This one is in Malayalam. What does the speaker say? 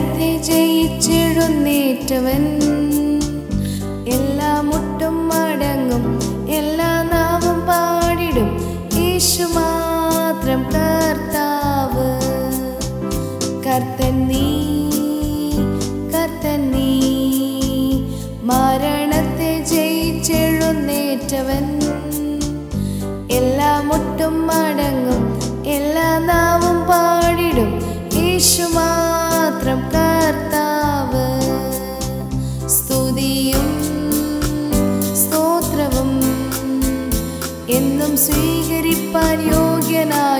മരണത്തെ ജയിച്ചെഴുന്നേറ്റവൻ എല്ലാ മുട്ടും മടങ്ങും എല്ലാ നാവും പാടിടും യേശു മാത്രം കർത്താവ് കർത്തൻ നീ കർത്തൻ നീ മരണത്തെ ജയിച്ചെഴുന്നേറ്റവൻ എല്ലാ മുട്ടും മടങ്ങും എല്ലാ നാവും പാടിടും യേശു മാത്രം കർത്താവ് സ്തുതിയും സ്തോത്രവും എന്നും സ്വീകരിപ്പാൻ യോഗ്യനാ